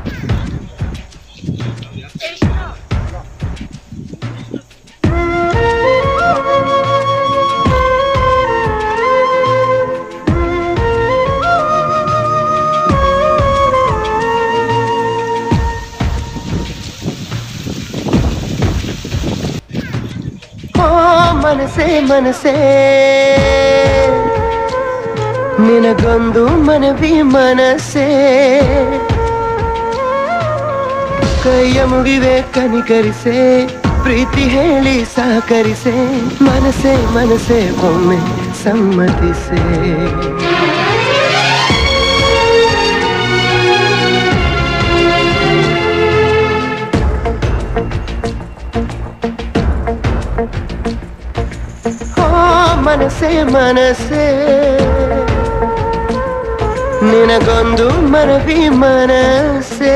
ಓ ಮನಸೇ ಮನಸೇ ನಿನಗೊಂದು ಮನವಿ ಮನಸ್ಸೇ ಕೈಯ ಮುಗಿವೆ ಕನಿಕರಿಸೆ ಪ್ರೀತಿ ಹೇಳಿ ಸಹಕರಿಸೆ ಮನಸೇ ಮನಸೇ ಒಮ್ಮೆ ಸಮ್ಮತಿಸೆ ಓ ಮನಸೇ ಮನಸೇ ನಿನಗೊಂದು ಮನವಿ ಮನಸ್ಸೇ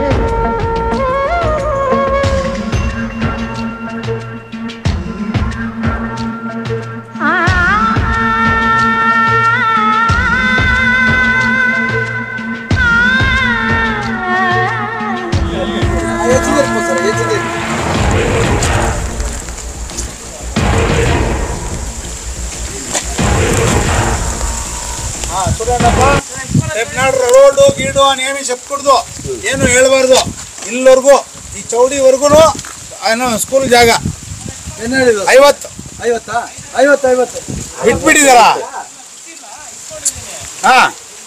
ರೋಡು ಗೀಡು అని ఏమి చెప్పకూడదు ಏನು ಹೇಳ್ಬಾರ್ದು ಇಲ್ಲಿವರೆಗೂ ಈ ಚೌಡಿವರೆಗೂ ಏನು ಸ್ಕೂಲ್ ಜಾಗ ಏನ್ ಹೇಳಿದ್ರು ಐವತ್ತು ಐವತ್ತಾ ಐವತ್ತು ಐವತ್ತು ಬಿಟ್ಬಿಟ್ಟಿದಾರ ಹಾ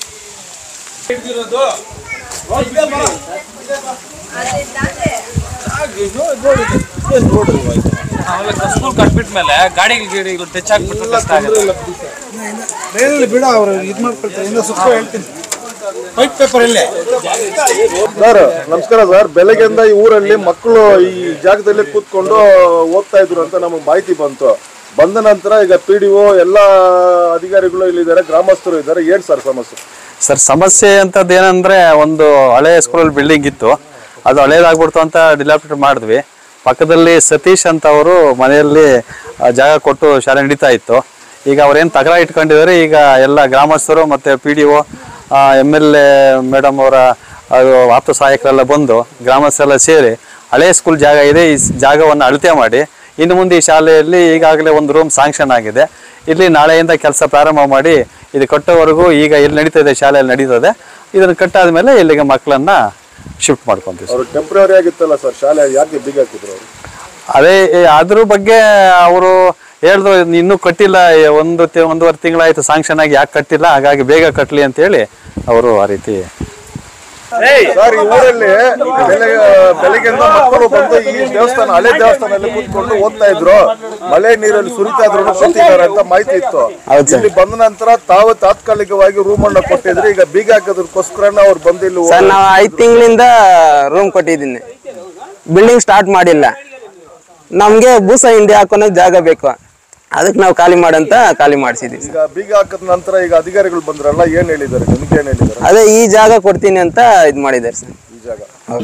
ಸ್ಕೂಲ್ ಕಟ್ಬಿಟ್ಮೇಲೆ ಗಾಡಿಗಳು ಗಿಡಿಗಳು ಟಚ್ ಆಗ್ಬಿಟ್ಟು ಕಷ್ಟ ಆಗುತ್ತೆ ರೈಲಲ್ಲಿ ಬಿಡ ಅವರು ಇದು ಮಾಡ್ಕೊಳ್ತಾರೆ ಇಂದ ಸುತ್ತ ಹೇಳ್ತೀನಿ ವೈಟ್ ಪೇಪರ್ ಇಲ್ಲೇ ಸರ್ ನಮಸ್ಕಾರ ಸರ್ ಬೆಳಗ್ಗೆಯಿಂದ ಈ ಊರಲ್ಲಿ ಮಕ್ಕಳು ಈ ಜಾಗದಲ್ಲಿ ಕೂತ್ಕೊಂಡು ಓದ್ತಾ ಇದ್ರು ಅಂತ ನಮಗೆ ಮಾಹಿತಿ ಬಂತು ಬಂದ ನಂತರ ಈಗ ಪಿ ಡಿ ಒ ಎಲ್ಲ ಅಧಿಕಾರಿಗಳು ಇಲ್ಲಿದ್ದಾರೆ ಗ್ರಾಮಸ್ಥರು ಇದ್ದಾರೆ ಏನ್ ಸರ್ ಸಮಸ್ಯೆ ಸರ್ ಸಮಸ್ಯೆ ಅಂತದ್ದು ಏನಂದ್ರೆ ಒಂದು ಹಳೆ ಸ್ಕೂಲಲ್ಲಿ ಬಿಲ್ಡಿಂಗ್ ಇತ್ತು ಅದು ಹಳೇದಾಗ್ಬಿಡ್ತು ಅಂತ ಡಿಲಾಪ್ರೇಟ್ ಮಾಡಿದ್ವಿ ಪಕ್ಕದಲ್ಲಿ ಸತೀಶ್ ಅಂತ ಅವರು ಮನೆಯಲ್ಲಿ ಆ, ಜಾಗ ಕೊಟ್ಟು ಶಾಲೆ ನಡೀತಾ ಇತ್ತು ಈಗ ಅವ್ರೇನು ತಕರ ಇಟ್ಕೊಂಡಿದ್ದಾರೆ ಈಗ ಎಲ್ಲ ಗ್ರಾಮಸ್ಥರು ಮತ್ತು P D O M L A madam ಅವರ ಅದು ಆಪ್ತ ಸಹಾಯಕರೆಲ್ಲ ಬಂದು ಗ್ರಾಮಸ್ಥರೆಲ್ಲ ಸೇರಿ ಹಳೆ ಸ್ಕೂಲ್ ಜಾಗ ಇದೆ ಈ ಸ್- ಜಾಗವನ್ನು ಅಳತೆ ಮಾಡಿ ಇನ್ನು ಮುಂದೆ ಈ ಶಾಲೆಯಲ್ಲಿ ಈಗಾಗಲೇ ಒಂದು ರೂಮ್ ಸ್ಯಾಂಕ್ಷನ್ ಆಗಿದೆ ಇಲ್ಲಿ ನಾಳೆಯಿಂದ ಕೆಲಸ ಪ್ರಾರಂಭ ಮಾಡಿ ಇದು ಕಟ್ಟೋವರೆಗೂ ಈಗ ಎಲ್ಲಿ ನಡೀತದೆ ಶಾಲೆಯಲ್ಲಿ ನಡೀತದೆ ಇದನ್ನು ಕಟ್ಟಾದ ಮೇಲೆ ಇಲ್ಲಿಗೆ ಮಕ್ಕಳನ್ನ ಶಿಫ್ಟ್ ಮಾಡ್ಕೊಂತೀವಿ ಸರ್ ಅವ್ರು ಟೆಂಪ್ರರಿ ಆಗಿತ್ತಲ್ಲ ಸರ್ ಶಾಲೆ ಯಾಕೆ ಬೀಗ ಹಾಕಿದ್ರು ಅವರು ಅದೇ ಏ, ಅದ್ರ ಬಗ್ಗೆ ಅವರು ಹೇಳಿದ್ರು ಇದ್ನ ಇನ್ನೂ ಕಟ್ಟಿಲ್ಲ ಏ, ಒಂದು ತಿ- ಒಂದೂವರೆ ತಿಂಗಳಾಯ್ತು ಸಾಂಕ್ಷನ್ ಆಗಿ ಯಾಕೆ ಕಟ್ಟಿಲ್ಲ ಹಾಗಾಗಿ ಬೇಗ ಕಟ್ಟಲಿ ಅಂತ ಹೇಳಿ ಅವರು ಆ ರೀತಿ ಸರ್ ಈ ಊರಲ್ಲಿ ಬೆಳಗ್ಗೆ ಬೆಳಗ್ಗೆಯಿಂದ ಮಕ್ಕಳು ಬಂದು ಈ ದೇವಸ್ಥಾನ ಹಳೆ ದೇವಸ್ಥಾನದಲ್ಲಿ ಕೂತ್ಕೊಂಡು ಓದ್ತಾ ಇದ್ರು ಮಳೆ ನೀರಲ್ಲಿ ಸುರಿತಾ ಇದ್ರು ಕೂತಿದ್ದಾರೆ ಅಂತ ಮಾಹಿತಿ ಇತ್ತು ಇಲ್ಲಿ ಬಂದ ನಂತರ ತಾವು ತಾತ್ಕಾಲಿಕವಾಗಿ ರೂಮ್ ಅನ್ನ ಕೊಟ್ಟಿದ್ರೆ ಈಗ ಬೀಗ ಹಾಕೋದಕ್ಕೋಸ್ಕರನ ಅವ್ರು ಬಂದು ಇಲ್ಲಿ ಸರ್ ನಾವು ಐದು ತಿಂಗಳಿಂದ ರೂಮ್ ಕೊಟ್ಟಿದ್ದೀನಿ ಬಿಲ್ಡಿಂಗ್ ಸ್ಟಾರ್ಟ್ ಮಾಡಿಲ್ಲ ನಮಗೆ ಬೂಸ ಹಿಂಡಿ ಹಾಕೋನಕ್ ಜಾಗ ಬೇಕು ಅದಕ್ಕೆ ನಾವು ಖಾಲಿ ಮಾಡಂತ ಖಾಲಿ ಮಾಡಿಸಿದ್ವಿ ಈಗ ಬೀಗ ಹಾಕಿದ ನಂತರ ಈಗ ಅಧಿಕಾರಿಗಳು ಬಂದ್ರಲ್ಲ ಏನ್ ಹೇಳಿದ್ದಾರೆ ನಿಮ್ಗೆ ಏನ್ ಹೇಳಿದ್ದಾರೆ ಅದೇ ಈ ಜಾಗ ಕೊಡ್ತೀನಿ ಅಂತ ಇದು ಮಾಡಿದ್ದಾರೆ ಸರ್ ಈ ಜಾಗ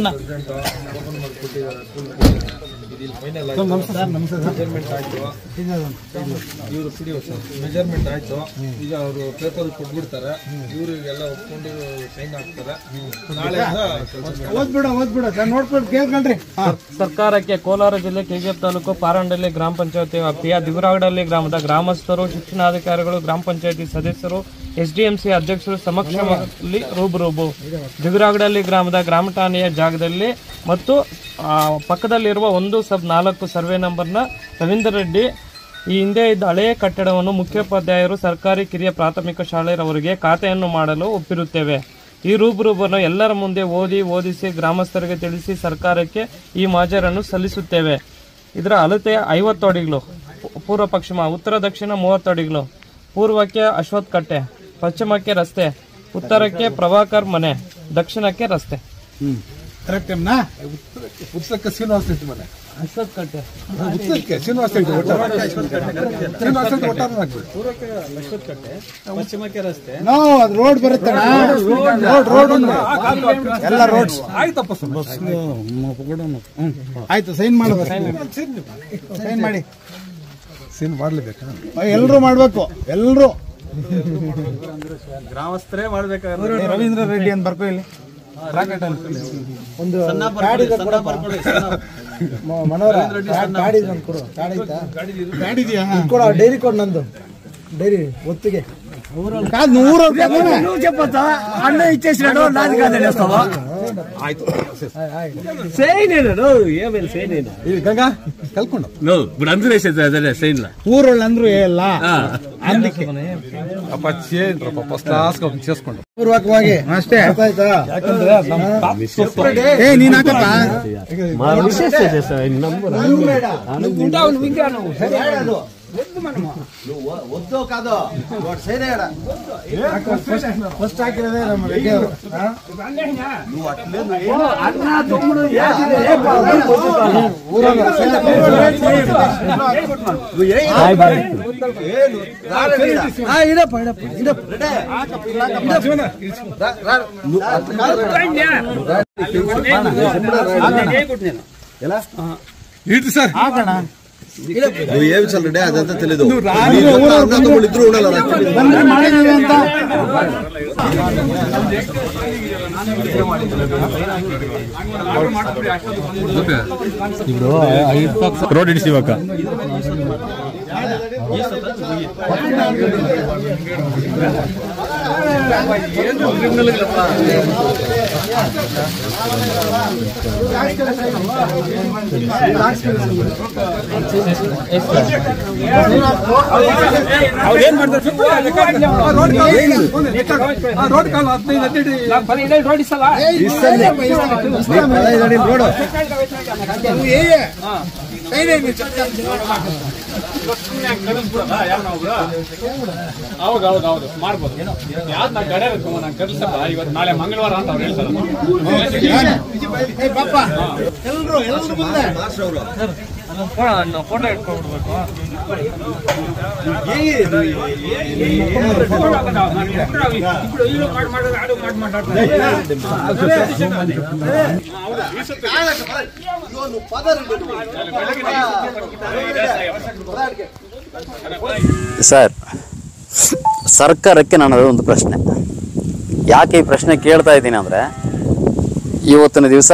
ಇವರು ಪಿ ಡಿ ಮೆಜರ್ಮೆಂಟ್ ಆಯ್ತು ಈಗ ಅವರು ಪೇಪರ್ ಕೊಟ್ಬಿಡ್ತಾರೆ ಇವರಿಗೆಲ್ಲ ಒಪ್ಕೊಂಡು ಸೈನ್ ಹಾಕ್ತಾರೆ ನಾಳೆಯಿಂದ ಓದ್ಬಿಡ ಓದ್ಬಿಡ ನೋಡ್ಕೊಂಡು ಕೇಳ್ಕೊಂಡ್ರಿ ಸರ್ಕಾರಕ್ಕೆ ಕೋಲಾರ ಜಿಲ್ಲೆ ಕೆಜಿಎಫ್ ತಾಲೂಕು ಪಾರಂಡಳ್ಳಿ ಗ್ರಾಮ ಪಂಚಾಯತಿ ವ್ಯಾಪ್ತಿಯ ದಿವರಾಗಡಳ್ಳಿ ಗ್ರಾಮದ ಗ್ರಾಮಸ್ಥರು ಶಿಕ್ಷಣಾಧಿಕಾರಿಗಳು ಗ್ರಾಮ ಪಂಚಾಯತಿ ಸದಸ್ಯರು ಎಸ್ಡಿಎಂಸಿ ಅಧ್ಯಕ್ಷರು ಸಮಕ್ಷಮದಲ್ಲಿ ರೂಬುರೂಬು ದಿವರಾಗಡಳ್ಳಿ ಗ್ರಾಮದ ಗ್ರಾಮ ಠಾಣೆಯ ಜಾಗದಲ್ಲಿ ಮತ್ತು ಆ, ಪಕ್ಕದಲ್ಲಿರುವ ಒಂದು ಸಬ್ ನಾಲ್ಕು ಸರ್ವೆ ನಂಬರ್ನ ರವೀಂದ್ರ ರೆಡ್ಡಿ ಈ ಹಿಂದೆ ಇದ್ದ ಹಳೆಯ ಕಟ್ಟಡವನ್ನು ಮುಖ್ಯೋಪಾಧ್ಯಾಯರು ಸರ್ಕಾರಿ ಕಿರಿಯ ಪ್ರಾಥಮಿಕ ಶಾಲೆಯವರಿಗೆ ಖಾತೆಯನ್ನು ಮಾಡಲು ಒಪ್ಪಿರುತ್ತೇವೆ ಈ ರೂಪುರೂಪನ್ನು ಎಲ್ಲರ ಮುಂದೆ ಓದಿ ಓದಿಸಿ ಗ್ರಾಮಸ್ಥರಿಗೆ ತಿಳಿಸಿ ಸರ್ಕಾರಕ್ಕೆ ಈ ಮಾಜರನ್ನು ಸಲ್ಲಿಸುತ್ತೇವೆ ಇದರ ಅಳತೆ ಐವತ್ತು ಅಡಿಗಳು ಪೂ- ಪೂರ್ವ ಪಶ್ಚಿಮ ಉತ್ತರ ದಕ್ಷಿಣ ಮೂವತ್ತು ಅಡಿಗಳು ಪೂರ್ವಕ್ಕೆ ಅಶ್ವತ್ಥ ಕಟ್ಟೆ ಪಶ್ಚಿಮಕ್ಕೆ ರಸ್ತೆ ಉತ್ತರಕ್ಕೆ ಪ್ರಭಾಕರ್ ಮನೆ ದಕ್ಷಿಣಕ್ಕೆ ರಸ್ತೆ ಕರೆಕ್ಟ್ ಟೈಮ್ನಾ ಉತ್ಸವಕ್ಕೆ ಶ್ರೀನಿವಾಸ ಇತ್ತು ಮನೆ ಅಶ್ವತ್ಥ ಕಟ್ಟೆ ಉತ್ಸವಕ್ಕೆ ಶ್ರೀನಿವಾಸ ಇತ್ತು ಒಟ್ಟಾರೆ ಶ್ರೀನಿವಾಸ ಇತ್ತು ಒಟ್ಟಾರೆ ಹಾಕ್ಬಿಡು ಪಶ್ಚಿಮಕ್ಕೆ ರಸ್ತೆ ನೋ ಅದು ರೋಡ್ ಬರುತ್ತೆ ರೋಡ್ ರೋಡ್ ಎಲ್ಲ ರೋಡ್ಸ್ ಆಯ್ತಪ್ಪ ಆಯ್ತು ಸೈನ್ ಮಾಡಬೇಕು ಸೈನ್ ಮಾಡಿ ಸೈನ್ ಮಾಡ್ಲೇಬೇಕಾ ಎಲ್ಲರೂ ಮಾಡ್ಬೇಕು ಎಲ್ಲರೂ ಗ್ರಾಮಸ್ಥರೇ ಮಾಡ್ಬೇಕಾದ್ರೆ ರವೀಂದ್ರ ರೆಡ್ಡಿ ಅಂತ ಬರ್ಕೊ ಇಲ್ಲಿ ಒಂದು ಗಾಡಿ ಇದೆ ಕೊಡಪ್ಪ. ಮ- ಮನೋಹರ ಗಾಡಿ- ಗಾಡಿ ಇದೆ ಒಂದು ಕೊಡು ಗಾಡಿ ಐತಾ ಗಾಡಿ ಇದೆಯಾ ಕೊಡು ಡೈರಿ ಕೊಡು ನಂದು ಡೈರಿ ಒತ್ತಿಗೆ ಅಣ್ಣ ಇಚ್ಛಿಸಿರೋ ನಾನು ಗಂಗಾ ಕಲ್ಕೊಂಡು ಊರೊಳ್ಳೆ ಅಂದ್ರು ಎಲ್ಲ ಅಪ್ಪ ಚೇನ್ರಪ್ಪ ಫಸ್ಟ್ ಕ್ಲಾಸ್ చేసుకుంటాం ಪೂರ್ವಕವಾಗಿ ಅಷ್ಟೇ ಆಯ್ತಾ ಏ ನೀನ್ ಹಾಕಪ್ಪ ಫಸ್ಟ್ ಹಾಕಿರೋದೇ ನಮ್ಮ ರೆಡ್ಡಿ ಅವರು ಇಡಪ್ಪ ಇಡಪ್ಪ ಇಡಪ್ಪ ಇಡ್ರಿ ಸರ್ నువ్వు ఏమి చల్లడే అదంతా తెలీదు నీ జొన్న అన్నదమ్ములు ఇద్దరు ఉండాలి ಬಂದ್ರೆ ಮಾಡಿದ್ದೀವಿ ಅಂತ ರೋಡ್ ಇಡಿಸಿವಾಗ ರೋಡ್ ಕಾಲ್ ಹದಿನೈದು ಹದಿನೈದು ರೋಡು ಹೌದು ಹೌದು ಹೌದು ಮಾಡ್ಬೋದು ಯಾವ್ದು ನಾ ಗಡೆ ನಾನು ಕರ್ಸಪ್ಪ ಇವತ್ತು ನಾಳೆ ಮಂಗಳವಾರ ಅಂತ ಅವ್ರು ಹೇಳ್ತಾರೆ ಎಲ್ರು ಎಲ್ರು ಮುಂದೆ ಫೋಟೋ ಇಟ್ಕೊಂಡ್ಬಿಡ್ಬೇಕು ಸರ್ ಸರ್ಕಾರಕ್ಕೆ ನನ್ನದು ಒಂದು ಪ್ರಶ್ನೆ ಯಾಕೆ ಈ ಪ್ರಶ್ನೆ ಕೇಳ್ತಾ ಇದ್ದೀನಿ ಅಂದರೆ ಇವತ್ತಿನ ದಿವಸ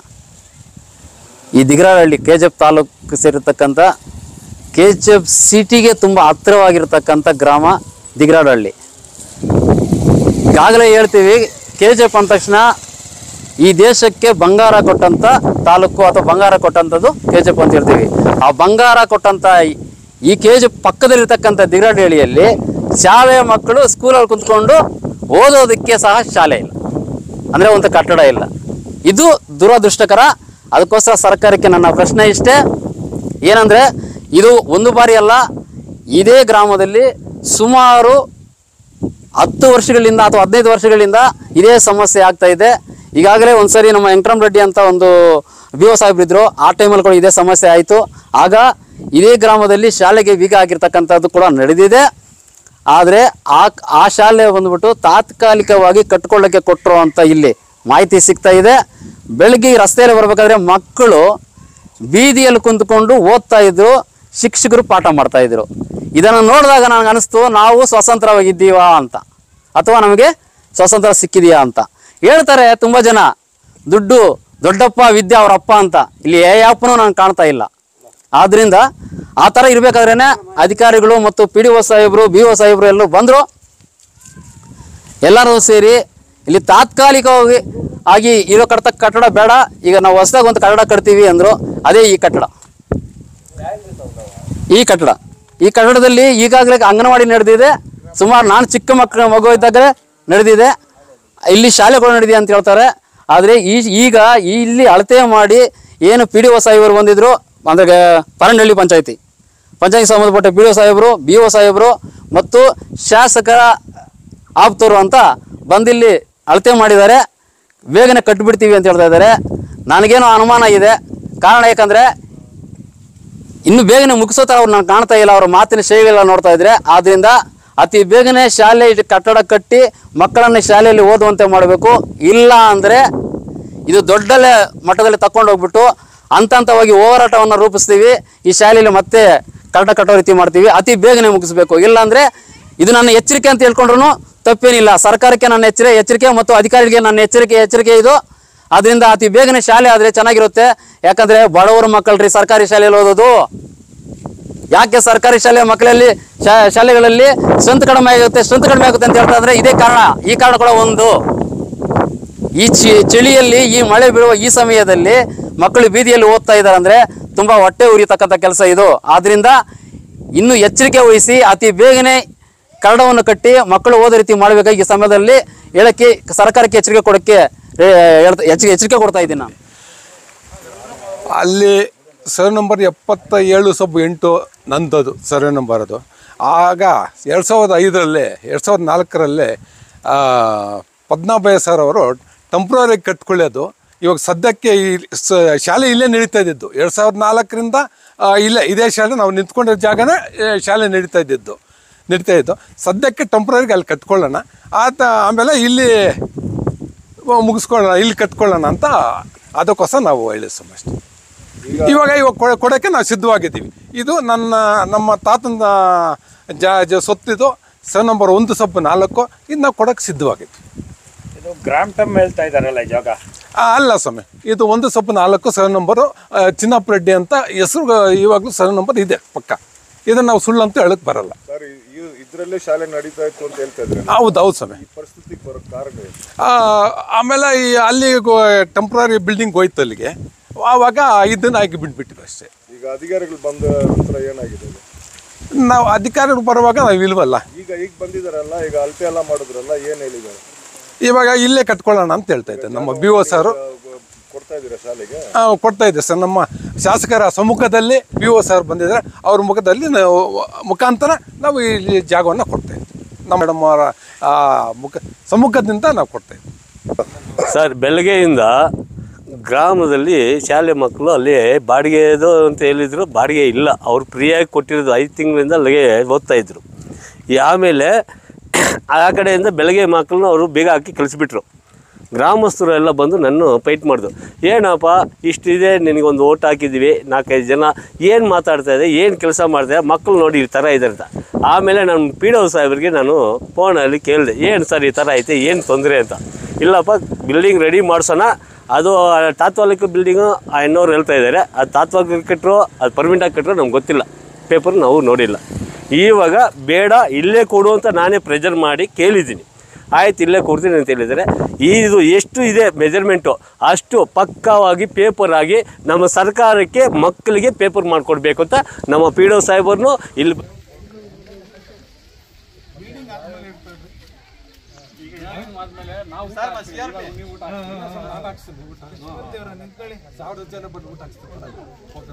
ಈ ದಿಗರಹಳ್ಳಿ ಕೆ ಜಿ ಎಫ್ ತಾಲೂಕು ಸೇರಿರ್ತಕ್ಕಂಥ ಕೆ ಜಿ ಎಫ್ ಸಿಟಿಗೆ ತುಂಬ ಹತ್ತಿರವಾಗಿರ್ತಕ್ಕಂಥ ಗ್ರಾಮ ದಿಗರಹಳ್ಳಿ ಈಗಾಗಲೇ ಹೇಳ್ತೀವಿ ಕೆ ಜಿ ಎಫ್ ಅಂದ ತಕ್ಷಣ ಈ ದೇಶಕ್ಕೆ ಬಂಗಾರ ಕೊಟ್ಟಂತ ತಾಲೂಕು ಅಥವಾ ಬಂಗಾರ ಕೊಟ್ಟಂಥದ್ದು ಕೆ ಜಿ ಎಫ್ ಅಂತ ಹೇಳ್ತೀವಿ ಆ ಬಂಗಾರ ಕೊಟ್ಟಂತ ಈ- ಈ ಕೆ ಜಿ ಎಫ್ ಪಕ್ಕದಲ್ಲಿರ್ತಕ್ಕಂಥ ದಿಗರಹಳ್ಳಿಯಲ್ಲಿ ಶಾಲೆಯ ಮಕ್ಕಳು ಸ್ಕೂಲಲ್ಲಿ ಕುಂತ್ಕೊಂಡು ಓದೋದಕ್ಕೆ ಸಹ ಶಾಲೆ ಇಲ್ಲ ಅಂದರೆ ಒಂದು ಕಟ್ಟಡ ಇಲ್ಲ ಇದು ದುರದೃಷ್ಟಕರ ಅದಕ್ಕೋಸ್ಕರ ಸರ್ಕಾರಕ್ಕೆ ನನ್ನ ಪ್ರಶ್ನೆ ಇಷ್ಟೇ ಏನಂದರೆ ಇದು ಒಂದು ಬಾರಿ ಅಲ್ಲ ಇದೇ ಗ್ರಾಮದಲ್ಲಿ ಸುಮಾರು ಹತ್ತು ವರ್ಷಗಳಿಂದ ಅಥವಾ ಹದಿನೈದು ವರ್ಷಗಳಿಂದ ಇದೇ ಸಮಸ್ಯೆ ಆಗ್ತಾ ಇದೆ ಈಗಾಗಲೇ ಒಂದ್ಸರಿ ನಮ್ಮ ವೆಂಕಟರಾಮ್ ರೆಡ್ಡಿ ಅಂತ ಒಂದು ಬಿ ಒ ಸಾಹೇಬ್ರಿದ್ರು ಆ ಟೈಮಲ್ಲಿ ಕೂಡ ಇದೇ ಸಮಸ್ಯೆ ಆಯಿತು ಆಗ ಇದೇ ಗ್ರಾಮದಲ್ಲಿ ಶಾಲೆಗೆ ಬೀಗ ಹಾಕಿರ್ತಕ್ಕಂಥದ್ದು ಕೂಡ ನಡೆದಿದೆ ಆದರೆ ಆ ಆ ಶಾಲೆ ಬಂದ್ಬಿಟ್ಟು ತಾತ್ಕಾಲಿಕವಾಗಿ ಕಟ್ಕೊಳ್ಳೋಕ್ಕೆ ಕೊಟ್ಟರು ಅಂತ ಇಲ್ಲಿ ಮಾಹಿತಿ ಸಿಗ್ತಾ ಇದೆ ಬೆಳಗ್ಗೆ ಈ ರಸ್ತೆಯಲ್ಲಿ ಬರಬೇಕಾದ್ರೆ ಮಕ್ಕಳು ಬೀದಿಯಲ್ಲಿ ಕುಂತ್ಕೊಂಡು ಓದ್ತಾ ಇದ್ರು ಶಿಕ್ಷಕರು ಪಾಠ ಮಾಡ್ತಾ ಇದ್ರು ಇದನ್ನು ನೋಡಿದಾಗ ನನಗೆ ಅನಿಸ್ತು ನಾವು ಸ್ವತಂತ್ರವಾಗಿದ್ದೀವಾ ಅಂತ ಅಥವಾ ನಮಗೆ ಸ್ವಾತಂತ್ರ್ಯ ಸಿಕ್ಕಿದೆಯಾ ಅಂತ ಹೇಳ್ತಾರೆ ತುಂಬ ಜನ ದುಡ್ಡು ದೊಡ್ಡಪ್ಪ ವಿದ್ಯೆ ಅವ್ರ ಅಪ್ಪ ಅಂತ ಇಲ್ಲಿ ಯಾವ ಅಪ್ಪನೂ ನಾನು ಕಾಣ್ತಾ ಇಲ್ಲ ಆದ್ರಿಂದ ಆ ಥರ ಇರಬೇಕಾದ್ರೇನೆ ಅಧಿಕಾರಿಗಳು ಮತ್ತು ಪಿ ಡಿ ಒ ಸಾಹೇಬರು ಬಿ ಒ ಸಾಹೇಬರು ಎಲ್ಲರೂ ಬಂದರು ಎಲ್ಲರೂ ಸೇರಿ ಇಲ್ಲಿ ತಾತ್ಕಾಲಿಕವಾಗಿ ಆಗಿ ಇರೋ ಕಟ್ಟ ಕಟ್ಟಡ ಬೇಡ ಈಗ ನಾವು ಹೊಸದಾಗಿ ಒಂದು ಕಟ್ಟಡ ಕಟ್ತೀವಿ ಅಂದರು ಅದೇ ಈ ಕಟ್ಟಡ ಈ ಕಟ್ಟಡ ಈ ಕಟ್ಟಡದಲ್ಲಿ ಈಗಾಗಲೇ ಅಂಗನವಾಡಿ ನಡೆದಿದೆ ಸುಮಾರು ನಾನು ಚಿಕ್ಕ ಮಕ್ಕಳ ಮಗು ಇದ್ದಾಗ ನಡೆದಿದೆ ಇಲ್ಲಿ ಶಾಲೆಗಳು ನಡೆದಿದೆ ಅಂತ ಹೇಳ್ತಾರೆ ಆದರೆ ಈ ಈಗ ಇಲ್ಲಿ ಅಳತೆ ಮಾಡಿ ಏನು ಪಿ ಡಿ ಒ ಸಾಹೇಬರು ಬಂದಿದ್ರು ಅಂದರೆ ಪರಂಡಳ್ಳಿ ಪಂಚಾಯತಿ ಪಂಚಾಯತ್ ಸಂಬಂಧಪಟ್ಟ ಪಿ ಡಿ ಒ ಸಾಹೇಬರು ಬಿ ಒ ಸಾಹೇಬರು ಮತ್ತು ಶಾಸಕರ ಆಪ್ತರು ಅಂತ ಬಂದಿಲ್ಲಿ ಅಳತೆ ಮಾಡಿದ್ದಾರೆ ಬೇಗನೆ ಕಟ್ಟಿಬಿಡ್ತೀವಿ ಅಂತ ಹೇಳ್ತಾ ಇದ್ದಾರೆ ನನಗೇನೋ ಅನುಮಾನ ಇದೆ ಕಾರಣ ಯಾಕಂದರೆ ಇನ್ನು ಬೇಗನೆ ಮುಗಿಸೋ ಥರ ಅವ್ರು ನಾನು ಕಾಣ್ತಾ ಇಲ್ಲ ಅವ್ರ ಮಾತಿನ ಶೈಲಿಯೆಲ್ಲ ನೋಡ್ತಾ ಇದ್ರೆ ಆದ್ರಿಂದ ಅತಿ ಬೇಗನೆ ಶಾಲೆ ಇದ್ ಕಟ್ಟಡ ಕಟ್ಟಿ ಮಕ್ಕಳನ್ನ ಶಾಲೆಯಲ್ಲಿ ಓದುವಂತೆ ಮಾಡಬೇಕು ಇಲ್ಲ ಅಂದರೆ ಇದು ದೊಡ್ಡ ಲೆ- ಮಟ್ಟದಲ್ಲಿ ತಕೊಂಡು ಹೋಗ್ಬಿಟ್ಟು ಹಂತ ಹಂತವಾಗಿ ಹೋರಾಟವನ್ನು ರೂಪಿಸ್ತೀವಿ ಈ ಶಾಲೆಯಲ್ಲಿ ಮತ್ತೆ ಕಟ್ಟಡ ಕಟ್ಟೋ ರೀತಿ ಮಾಡ್ತೀವಿ ಅತಿ ಬೇಗನೆ ಮುಗಿಸ್ಬೇಕು ಇಲ್ಲಾಂದ್ರೆ ಇದು ನನ್ನ ಎಚ್ಚರಿಕೆ ಅಂತ ಹೇಳ್ಕೊಂಡ್ರು ತಪ್ಪೇನಿಲ್ಲ ಸರ್ಕಾರಕ್ಕೆ ನನ್ನ ಎಚ್ಚರಿಕೆ ಎಚ್ಚರಿಕೆ ಮತ್ತು ಅಧಿಕಾರಿಗಳಿಗೆ ನನ್ನ ಎಚ್ಚರಿಕೆ ಎಚ್ಚರಿಕೆ ಇದು ಅದರಿಂದ ಅತಿ ಬೇಗನೆ ಶಾಲೆ ಆದರೆ ಚೆನ್ನಾಗಿರುತ್ತೆ ಯಾಕಂದ್ರೆ ಬಡವರ ಮಕ್ಕಳ್ರಿ ಸರ್ಕಾರಿ ಶಾಲೆಯಲ್ಲಿ ಓದೋದು ಯಾಕೆ ಸರ್ಕಾರಿ ಶಾಲೆ ಮಕ್ಕಳಲ್ಲಿ ಶಾ- ಶಾಲೆಗಳಲ್ಲಿ ಸ್ಟ್ರೆಂತ್ ಕಡಿಮೆ ಆಗುತ್ತೆ ಸ್ಟ್ರೆಂತ್ ಕಡಿಮೆ ಆಗುತ್ತೆ ಅಂತ ಹೇಳ್ತಾ ಅಂದ್ರೆ ಇದೇ ಕಾರಣ ಈ ಕಾರಣ ಕೂಡ ಒಂದು ಈ ಚಿ- ಚಳಿಯಲ್ಲಿ ಈ ಮಳೆ ಬೀಳುವ ಈ ಸಮಯದಲ್ಲಿ ಮಕ್ಕಳು ಬೀದಿಯಲ್ಲಿ ಓದ್ತಾ ಇದ್ದಾರೆ ಅಂದ್ರೆ ತುಂಬಾ ಹೊಟ್ಟೆ ಉರಿತಕ್ಕಂಥ ಕೆಲಸ ಇದು ಆದ್ರಿಂದ ಇನ್ನು ಎಚ್ಚರಿಕೆ ವಹಿಸಿ ಅತಿ ಬೇಗನೆ ಕನ್ನಡವನ್ನು ಕಟ್ಟಿ ಮಕ್ಕಳು ಓದೋ ರೀತಿ ಮಾಡಬೇಕಾಗಿ ಈ ಸಮಯದಲ್ಲಿ ಹೇಳಕ್ಕೆ ಸರ್ಕಾರಕ್ಕೆ ಎಚ್ಚರಿಕೆ ಕೊಡಕ್ಕೆ ಏ, ಹೇಳ್ತಾ- ಎಚ್ಚರಿಕೆ ಎಚ್ಚರಿಕೆ ಕೊಡ್ತಾ ಇದ್ದೀನಿ ನಾನು ಅಲ್ಲಿ ಸರ್ವೆ ನಂಬರ್ ಎಪ್ಪತ್ತ ಏಳು ಸಬ್ ಎಂಟು ನಂದದು ಸರ್ವೆ ನಂಬರ್ ಅದು ಆಗ ಎರಡು ಸಾವಿರದ ಐದರಲ್ಲಿ ಎರಡು ಸಾವಿರದ ನಾಲ್ಕರಲ್ಲಿ ಪದ್ಮನಾಭಯ್ಯ ಸರ್ ಅವರು ಟೆಂಪ್ರರಿ ಕಟ್ಕೊಳ್ಳೋದು ಇವಾಗ ಸದ್ಯಕ್ಕೆ ಈ ಸ- ಶಾಲೆ ಇಲ್ಲೇ ನಡೀತಾ ಇದ್ದಿದ್ದು ಎರಡು ಸಾವಿರದ ನಾಲ್ಕರಿಂದ ಆ, ಇಲ್ಲೇ ಇದೇ ಶಾಲೆ ನಾವು ನಿಂತ್ಕೊಂಡಿರೋ ಜಾಗನೇ ಆ, ಶಾಲೆ ನಡೀತಾ ಇದ್ದಿದ್ದು ನಡೀತಾ ಇದ್ದು ಸದ್ಯಕ್ಕೆ ಟೆಂಪ್ರರಿಗೆ ಅಲ್ಲಿ ಕಟ್ಕೊಳ್ಳೋಣ ಆತ ಆಮೇಲೆ ಇಲ್ಲಿ ಮುಗಿಸ್ಕೊಳ್ಳೋಣ ಇಲ್ಲಿ ಕಟ್ಕೊಳ್ಳೋಣ ಅಂತ ಅದಕ್ಕೋಸ್ಕರ ನಾವು ಹೇಳಿಸ್ತೀವಿ ಅಷ್ಟೇ ಇವಾಗ ಇವಾಗ ಕೊಡ- ಕೊಡೋಕ್ಕೆ ನಾವು ಸಿದ್ಧವಾಗಿದ್ದೀವಿ ಇದು ನನ್ನ ನಮ್ಮ ತಾತನ ಜ ಜ ಸೊತ್ತಿದು ಸರ್ ನಂಬರ್ ಒಂದು ಸೊಪ್ಪು ನಾಲ್ಕು ಇದು ನಾವು ಕೊಡೋಕ್ಕೆ ಸಿದ್ಧವಾಗಿದ್ವಿ ಇದು ಗ್ರಾಮ್ಟಮ್ ಹೇಳ್ತಾ ಇದಾರಲ್ಲ ಈ ಜಾಗ ಆ, ಅಲ್ಲ ಸ್ವಾಮಿ ಇದು ಒಂದು ಸೊಪ್ಪು ನಾಲ್ಕು ಸರ್ ನಂಬರು ಆ, ಚಿನ್ನಪ್ಪ ರೆಡ್ಡಿ ಅಂತ ಹೆಸರು ಇವಾಗಲೂ ಸರ್ ನಂಬರ್ ಇದೆ ಪಕ್ಕ ಇದನ್ನು ನಾವು ಸುಳ್ಳು ಅಂತ ಹೇಳಕ್ ಬರಲ್ಲ ಸರ್ ಇದರಲ್ಲೇ ಶಾಲೆ ನಡೀತಾ ಇತ್ತು ಅಂತ ಹೇಳ್ತಾ ಇದ್ರೆ ಹೌದು ಹೌದು ಸ್ವಾಮಿ ಪರಿಸ್ಥಿತಿಗೆ ಬರೋ ಕಾರಣ ಏನು? ಆ, ಆಮೇಲೆ ಈ ಅಲ್ಲಿ ಟೆಂಪ್ರರಿ ಬಿಲ್ಡಿಂಗ್ ಹೋಯ್ತು ಅಲ್ಲಿಗೆ ಆವಾಗ ಇದನ್ನ ಹಾಕಿ ಬಿಟ್ಬಿಟ್ಟಿವಿ ಅಷ್ಟೇ ಈಗ ಅಧಿಕಾರಿಗಳು ಬಂದ ನಂತರ ಏನಾಗಿದೆ ಇದು? ನಾವು ಅಧಿಕಾರಿಗಳು ಬರುವಾಗ ನಾವು ಇಲ್ವಲ್ಲ ಈಗ ಈಗ ಬಂದಿದಾರಲ್ಲ ಈಗ ಅಳತೆ ಎಲ್ಲ ಮಾಡಿದ್ರಲ್ಲ ಏನ್ ಹೇಳಿದ್ದಾರೆ ಇವಾಗ ಇಲ್ಲೇ ಕಟ್ಕೊಳ್ಳೋಣ ಅಂತ ಹೇಳ್ತಾ ಇದ್ದೆ ನಮ್ಮ ಬಿ ಒ ಸರ್ ಕೊಡ್ತಾ ಇದ್ದೀರಾ ಶಾಲೆಗೆ ಕೊಡ್ತಾ ಇದ್ದೆ ಸರ್ ನಮ್ಮ ಶಾಸಕರ ಸಮ್ಮುಖದಲ್ಲಿ ಬಿ ಒ ಸರ್ ಬಂದಿದ್ದಾರೆ ಅವ್ರ ಮುಖದಲ್ಲಿ ನಾವು ಮುಖಾಂತರ ನಾವು ಇಲ್ಲಿ ಜಾಗವನ್ನು ಕೊಡ್ತಾ ಇದ್ವಿ ನಮ್ಮ ಮೇಡಮ್ ಅವರ ಆ, ಮುಖ ಸಮ್ಮುಖದಿಂದ ನಾವು ಕೊಡ್ತಾ ಇದ್ವಿ ಸರ್ ಬೆಳಗ್ಗೆಯಿಂದ ಗ್ರಾಮದಲ್ಲಿ ಶಾಲೆ ಮಕ್ಕಳು ಅಲ್ಲಿ ಬಾಡಿಗೆದು ಅಂತ ಹೇಳಿದ್ರು ಬಾಡಿಗೆ ಇಲ್ಲ ಅವ್ರು ಫ್ರೀಯಾಗಿ ಕೊಟ್ಟಿರೋದು ಐದು ತಿಂಗಳಿಂದ ಅಲ್ಲಿಗೆ ಓದ್ತಾ ಇದ್ರು ಈ ಆಮೇಲೆ ಆ ಕಡೆಯಿಂದ ಬೆಳಗ್ಗೆ ಮಕ್ಕಳನ್ನ ಅವರು ಬೇಗ ಹಾಕಿ ಕಳಿಸ್ಬಿಟ್ರು ಗ್ರಾಮಸ್ಥರು ಎಲ್ಲ ಬಂದು ನನ್ನ ಫೈಟ್ ಮಾಡಿದ್ರು ಏನಪ್ಪ ಇಷ್ಟಿದೆ ನಿನಗೊಂದು ಓಟ್ ಹಾಕಿದ್ದೀವಿ ನಾಲ್ಕೈದು ಜನ ಏನು ಮಾತಾಡ್ತಾ ಇದೆ ಏನು ಕೆಲಸ ಮಾಡ್ತಾ ಇದೆ ಮಕ್ಕಳು ನೋಡಿ ಈ ಥರ ಇದೆ ಅಂತ ಆಮೇಲೆ ನಾನು ಪಿ ಡಿ ಸಾಹೇಬ್ರಿಗೆ ನಾನು ಫೋನಲ್ಲಿ ಕೇಳಿದೆ ಏನು ಸರ್ ಈ ಥರ ಐತೆ ಏನು ತೊಂದರೆ ಅಂತ ಇಲ್ಲಪ್ಪ ಬಿಲ್ಡಿಂಗ್ ರೆಡಿ ಮಾಡಿಸೋಣ ಅದು ತಾತ್ಕಾಲಿಕ ಬಿಲ್ಡಿಂಗು ಆ ಎನ್ನೋರು ಹೇಳ್ತಾ ಇದ್ದಾರೆ ಅದು ತಾತ್ಕಾಲಿಕ ಕಟ್ಟರು ಅದು ಪರ್ಮಿಂಟಾಗಿ ಕಟ್ಟರು ನಮ್ಗೆ ಗೊತ್ತಿಲ್ಲ ಪೇಪರ್ ನಾವು ನೋಡಿಲ್ಲ ಇವಾಗ ಬೇಡ ಇಲ್ಲೇ ಕೊಡು ಅಂತ ನಾನೇ ಪ್ರೆಜರ್ ಮಾಡಿ ಕೇಳಿದ್ದೀನಿ ಆಯ್ತು ಇಲ್ಲೇ ಕೊಡ್ತೀನಿ ಅಂತ ಹೇಳಿದರೆ ಇದು ಎಷ್ಟು ಇದೆ ಮೆಜರ್ಮೆಂಟು ಅಷ್ಟು ಪಕ್ಕವಾಗಿ ಪೇಪರ್ ಆಗಿ ನಮ್ಮ ಸರ್ಕಾರಕ್ಕೆ ಮಕ್ಕಳಿಗೆ ಪೇಪರ್ ಮಾಡಿಕೊಡ್ಬೇಕು ಅಂತ ನಮ್ಮ ಪಿ ಡಿ ಸಾಹೇಬರ್ನು ಇಲ್ಲಿ ಸಾವಿರದ ಜನ ಬಂದು ಊಟ ಹಾಕ್ಸ್ತಾರೆ